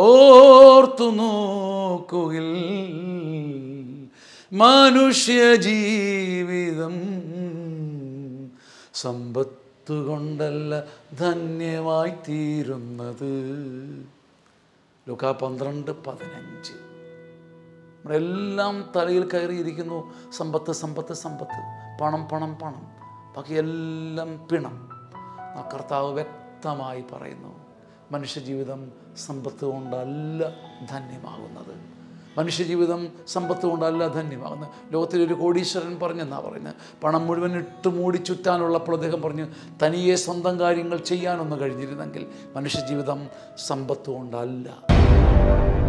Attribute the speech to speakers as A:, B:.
A: ഓർത്തു നോക്കുകിൽ മനുഷ്യ ജീവിതം സമ്പത്ത് കൊണ്ടല്ല ധന്യമായി തീരുന്നത് ലുക്ക പന്ത്രണ്ട് പതിനഞ്ച് നമ്മുടെ എല്ലാം തലയിൽ കയറിയിരിക്കുന്നു സമ്പത്ത് സമ്പത്ത് സമ്പത്ത് പണം പണം പണം ബാക്കി എല്ലാം പിണം ആ കർത്താവ് വ്യക്തമായി പറയുന്നു മനുഷ്യജീവിതം സമ്പത്ത് കൊണ്ടല്ല ധന്യമാകുന്നത് മനുഷ്യജീവിതം സമ്പത്ത് കൊണ്ടല്ല ധന്യമാകുന്നത് ലോകത്തിലൊരു കോടീശ്വരൻ പറഞ്ഞെന്നാ പറയുന്നത് പണം മുഴുവൻ ഇട്ട് മൂടി ചുറ്റാനുള്ളപ്പോൾ അദ്ദേഹം പറഞ്ഞു തനിയെ സ്വന്തം കാര്യങ്ങൾ ചെയ്യാനൊന്ന് കഴിഞ്ഞിരുന്നെങ്കിൽ മനുഷ്യജീവിതം സമ്പത്ത് കൊണ്ടല്ല